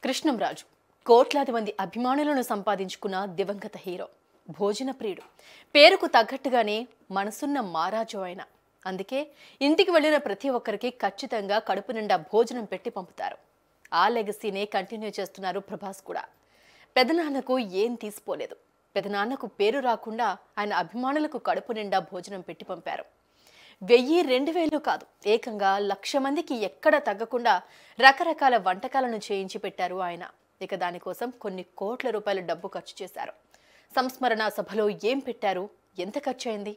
కృష్ణంరాజు కోట్లాది మంది అభిమానులను సంపాదించుకున్న దివంగత హీరో భోజన ప్రియుడు పేరుకు తగ్గట్టుగానే మనసున్న మారాజు ఆయన అందుకే ఇంటికి వెళ్ళిన ప్రతి ఒక్కరికి ఖచ్చితంగా కడుపు నిండా భోజనం పెట్టి పంపుతారు ఆ లెగసీనే కంటిన్యూ చేస్తున్నారు ప్రభాస్ కూడా పెదనాన్నకు ఏం తీసిపోలేదు పెదనాన్నకు పేరు రాకుండా ఆయన అభిమానులకు కడుపు నిండా భోజనం పెట్టి పంపారు వెయ్యి రెండు వేలు కాదు ఏకంగా లక్ష మందికి ఎక్కడ తగ్గకుండా రకరకాల వంటకాలను చేయించి పెట్టారు ఆయన ఇక దానికోసం కొన్ని కోట్ల రూపాయల డబ్బు ఖర్చు చేశారు సంస్మరణ సభలో ఏం పెట్టారు ఎంత ఖర్చు అయింది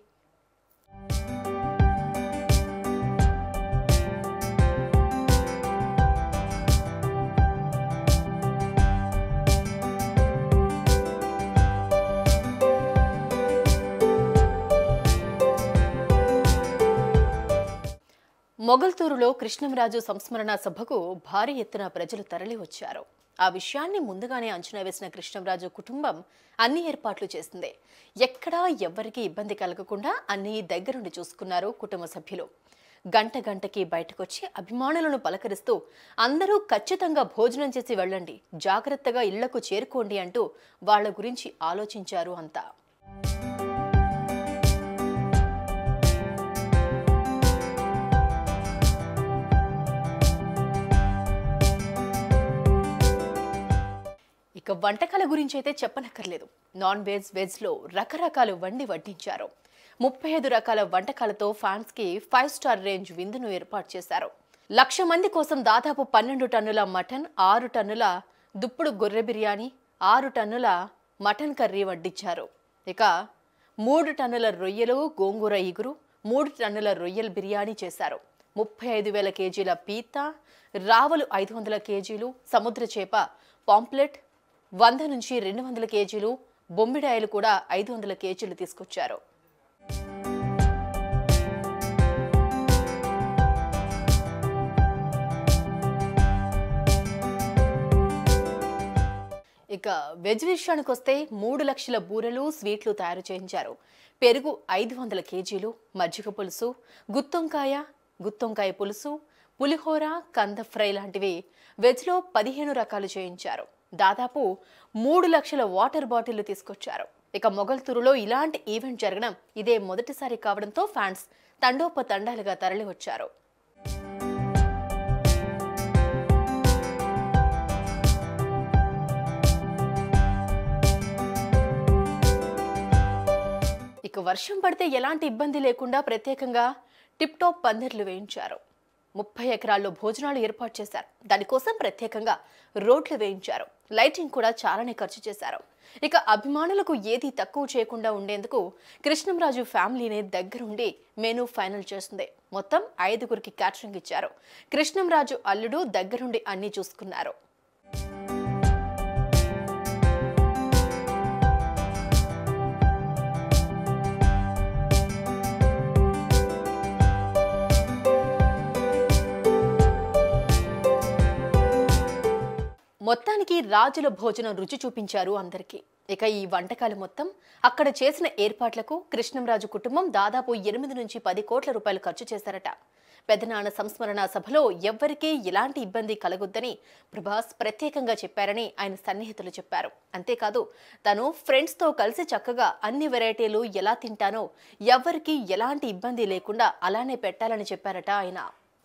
మొగల్తూరులో కృష్ణంరాజు సంస్మరణ సభకు భారీ ఎత్తున ప్రజలు తరలి వచ్చారు ఆ విషయాన్ని ముందుగానే అంచనా వేసిన కృష్ణంరాజు కుటుంబం అన్ని ఏర్పాట్లు చేసింది ఎక్కడా ఎవ్వరికీ ఇబ్బంది కలగకుండా అన్ని దగ్గరుండి చూసుకున్నారు కుటుంబ సభ్యులు గంట గంటకి బయటకొచ్చి అభిమానులను పలకరిస్తూ అందరూ ఖచ్చితంగా భోజనం చేసి వెళ్ళండి జాగ్రత్తగా ఇళ్లకు చేరుకోండి అంటూ వాళ్ళ గురించి ఆలోచించారు అంతా ఇక వంటకాల గురించి అయితే చెప్పనక్కర్లేదు నాన్ వెజ్ వెజ్లో రకరకాలు వండి వడ్డించారు ముప్పై ఐదు రకాల వంటకాలతో ఫ్యాన్స్కి ఫైవ్ స్టార్ రేంజ్ విందును ఏర్పాటు చేశారు లక్ష మంది కోసం దాదాపు పన్నెండు టన్నుల మటన్ ఆరు టన్నుల దుప్పుడు గొర్రె బిర్యానీ ఆరు టన్నుల మటన్ కర్రీ వడ్డించారు ఇక మూడు టన్నుల రొయ్యలు గోంగూర ఇగురు మూడు టన్నుల రొయ్యల బిర్యానీ చేశారు ముప్పై ఐదు వేల కేజీల పీత రావలు ఐదు వందల కేజీలు సముద్ర చేప పాంప్లెట్ వంద నుంచి రెండు వందల కేజీలు బొమ్మిడాయలు కూడా ఐదు వందల కేజీలు తీసుకొచ్చారు ఇక వెజ్ విషయానికి వస్తే మూడు లక్షల బూరెలు స్వీట్లు తయారు చేయించారు పెరుగు ఐదు వందల కేజీలు మజ్జిగ పులుసు గుత్తొంకాయ గుత్తొంకాయ పులుసు పులిహోర కంద ఫ్రై లాంటివి వెజ్లో పదిహేను రకాలు చేయించారు దాదాపు మూడు లక్షల వాటర్ బాటిళ్లు తీసుకొచ్చారు ఇక మొగల్తూరులో ఇలాంటి ఈవెంట్ జరగడం ఇదే మొదటిసారి కావడంతో ఫ్యాన్స్ తండోపతండాలుగా తరలి వచ్చారు ఇక వర్షం పడితే ఎలాంటి ఇబ్బంది లేకుండా ప్రత్యేకంగా టిప్ టాప్ పందిర్లు వేయించారు ముప్పై ఎకరాల్లో భోజనాలు ఏర్పాటు చేశారు దానికోసం ప్రత్యేకంగా రోడ్లు వేయించారు లైటింగ్ కూడా చాలానే ఖర్చు చేశారు ఇక అభిమానులకు ఏది తక్కువ చేయకుండా ఉండేందుకు కృష్ణంరాజు ఫ్యామిలీనే దగ్గరుండి మెనూ ఫైనల్ చేస్తుంది మొత్తం ఐదుగురికి క్యాటరింగ్ ఇచ్చారు కృష్ణంరాజు అల్లుడు దగ్గరుండి అన్ని చూసుకున్నారు మొత్తానికి రాజుల భోజనం రుచి చూపించారు అందరికీ ఇక ఈ వంటకాలు మొత్తం అక్కడ చేసిన ఏర్పాట్లకు కృష్ణంరాజు కుటుంబం దాదాపు ఎనిమిది నుంచి పది కోట్ల రూపాయలు ఖర్చు చేశారట పెదనాన్న సంస్మరణ సభలో ఎవ్వరికీ ఎలాంటి ఇబ్బంది కలగొద్దని ప్రభాస్ ప్రత్యేకంగా చెప్పారని ఆయన సన్నిహితులు చెప్పారు అంతేకాదు తను ఫ్రెండ్స్తో కలిసి చక్కగా అన్ని వెరైటీలు ఎలా తింటానో ఎవ్వరికీ ఎలాంటి ఇబ్బంది లేకుండా అలానే పెట్టాలని చెప్పారట ఆయన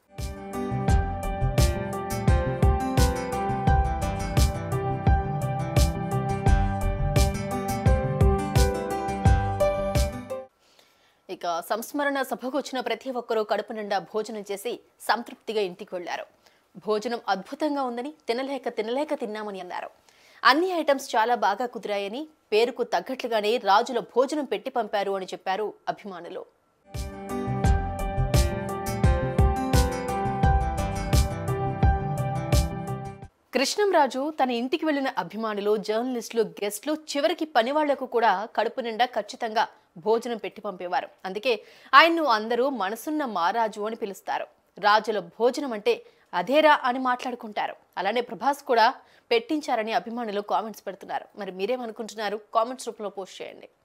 ఇక సంస్మరణ సభకు వచ్చిన ప్రతి ఒక్కరూ కడుపు నిండా భోజనం చేసి సంతృప్తిగా ఇంటికి వెళ్లారు భోజనం అద్భుతంగా ఉందని తినలేక తినలేక తిన్నామని అన్నారు అన్ని ఐటమ్స్ చాలా బాగా కుదిరాయని పేరుకు తగ్గట్లుగానే రాజుల భోజనం పెట్టి పంపారు అని చెప్పారు అభిమానులు కృష్ణంరాజు తన ఇంటికి వెళ్లిన అభిమానులు జర్నలిస్టులు గెస్ట్లు చివరికి పనివాళ్లకు కూడా కడుపు నిండా ఖచ్చితంగా భోజనం పెట్టి పంపేవారు అందుకే ఆయన్ను అందరూ మనసున్న మారాజు అని పిలుస్తారు రాజుల భోజనం అంటే అదేరా అని మాట్లాడుకుంటారు అలానే ప్రభాస్ కూడా పెట్టించారని అభిమానులు కామెంట్స్ పెడుతున్నారు మరి మీరేమనుకుంటున్నారు కామెంట్స్ రూపంలో పోస్ట్ చేయండి